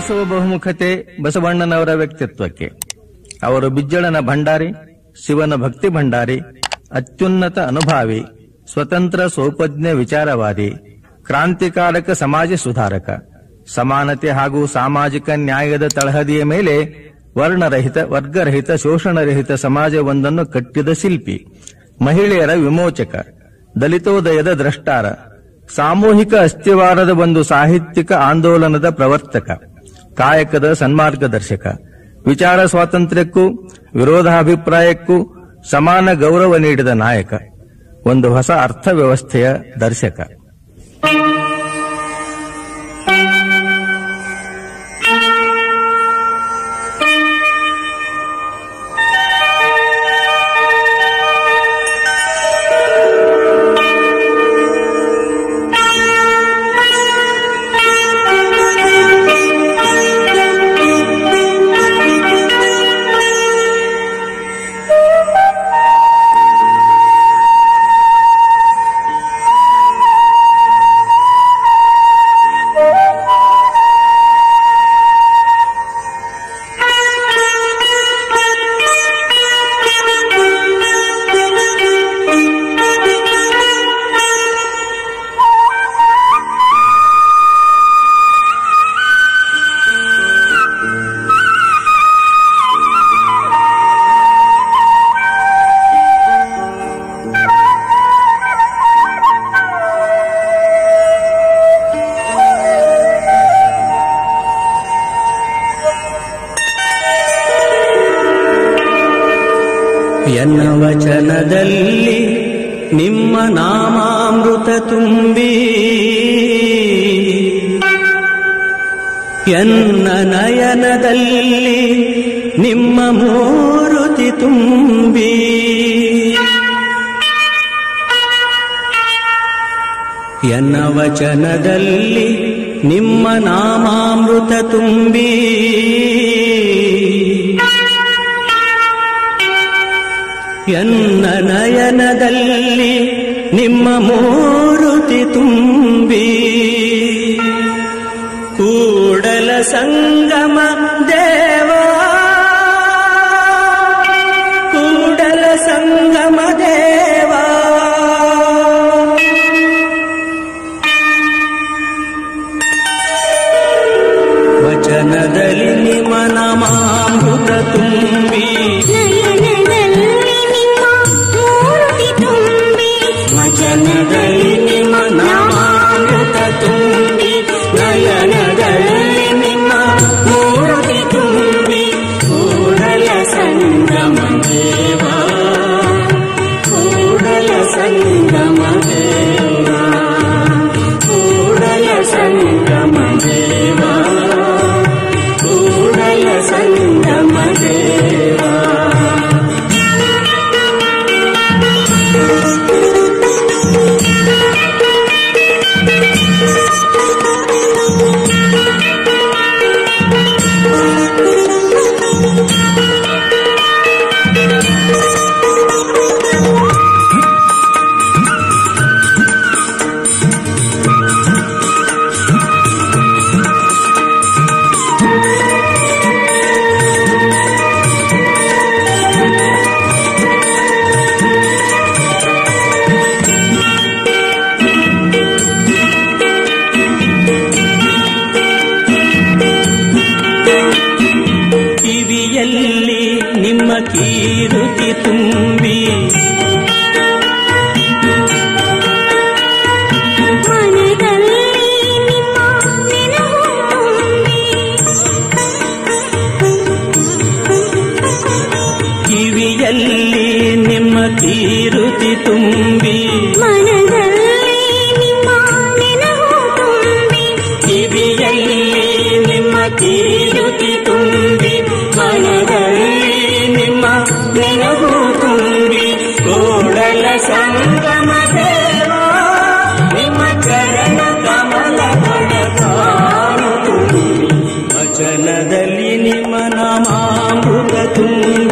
ಅಲರಿಸುವ ಬಹುಮುಖತೆ ಬಸವಣ್ಣನವರ ವ್ಯಕ್ತಿತ್ವಕ್ಕೆ ಅವರು ಬಿಜ್ಜಳನ ಭಂಡಾರಿ ಶಿವನ ಭಕ್ತಿ ಭಂಡಾರಿ ಅತ್ಯುನ್ನತ ಅನುಭಾವಿ ಸ್ವತಂತ್ರ ಸೌಪಜ್ಞ ವಿಚಾರವಾದಿ ಕ್ರಾಂತಿಕಾರಕ ಸಮಾಜ ಸುಧಾರಕ ಸಮಾನತೆ ಹಾಗೂ ಸಾಮಾಜಿಕ ನ್ಯಾಯದ ತಳಹದಿಯ ಮೇಲೆ ವರ್ಣರಹಿತ ವರ್ಗರಹಿತ ಶೋಷಣರಹಿತ ಸಮಾಜವೊಂದನ್ನು ಕಟ್ಟಿದ ಶಿಲ್ಪಿ ಮಹಿಳೆಯರ ವಿಮೋಚಕ ದಲಿತೋದಯದ ದ್ರಷ್ಟಾರ ಸಾಮೂಹಿಕ ಅಸ್ಥಿವಾರದ ಒಂದು ಸಾಹಿತ್ಯಿಕ ಆಂದೋಲನದ ಪ್ರವರ್ತಕ ಕಾಯಕದ ಸನ್ಮಾರ್ಗದರ್ಶಕ ವಿಚಾರ ಸ್ವಾತಂತ್ರ್ಯಕ್ಕೂ ವಿರೋಧಾಭಿಪ್ರಾಯಕ್ಕೂ ಸಮಾನ ಗೌರವ ನೀಡಿದ ನಾಯಕ ಒಂದು ಹೊಸ ಅರ್ಥವ್ಯವಸ್ಥೆಯ ದರ್ಶಕ ಎನ್ನ ವಚನದಲ್ಲಿ ನಿಮ್ಮ ನಾಮಾಮೃತ ತುಂಬಿ ಎನ್ನ ನಯನದಲ್ಲಿ ನಿಮ್ಮ ಮೂರುತಿ ತುಂಬಿ ಎನ್ನ ವಚನದಲ್ಲಿ ನಿಮ್ಮ ನಾಮಾಮೃತ ತುಂಬಿ ಎನ್ನ ನಯನದಲ್ಲಿ ನಿಮ್ಮ ಮೂರುತಿ ತುಂಬಿ ಕೂಡಲ ಸಂಗಮ ದೇವ ಕೂಡಲ ಸಂಗಮ ದೇವ ವಚನದಲ್ಲಿ ನಿಮ್ಮ ನಾಮಾಮೃತ ತುಂಬಿ ನಯನದಲ್ಲಿ ನಿಮ್ಮ ಮೂರ್ತಿ ತುಂಬಿ ವಚನದಲ್ಲಿ ನಿಮ್ಮ ನಾಮಾಮೃತ ತುಂಬಿ ನಯನದಲ್ಲಿ ನಿಮ್ಮ ಮೂರ್ತಿ ತುಂಬಿ ಕೂಡಲ ಸಂಗಮ ದೇವ ಕೂಡಲ ಸಂಗಮ ದೇವ ಕೂಡಲ ಸಂಗಮ ದೇವ ಕೂಡಲ ಸಂಗಮ ದೇವ ಕಿವಿಯಲ್ಲಿ ನಿಮ್ಮ ಕೀರುತಿ ತುಂಬಿ ಮನದಲ್ಲಿ ನಿಮ್ಮ ನೆನಪು ತುಂಬಿ ಕಿವಿಯಲ್ಲಿ ನಿಮ್ಮ ಕೀರುತಿ ತುಂಬಿ ಮನದಲ್ಲಿ ನಿಮ್ಮ ನೆನಪು ತುಂಬಿ ಕಿವಿಯಲ್ಲಿ ನಿಮ್ಮ ಕೀರುತಿ ತುಂಬಿ ಮನದಲ್ಲಿ ನಿಮ್ಮ ನೆನಪು ತುಂಬಿ ಕೂಡಲ ಸಂಗಮ ದೇವ ನಿಮ್ಮ ಚರಣ ಕಮಲ ತುಂಬಿ ವಚನದಲ್ಲಿ ನಿಮ್ಮ ನಾಮಾಮೃತ ತುಂಬಿ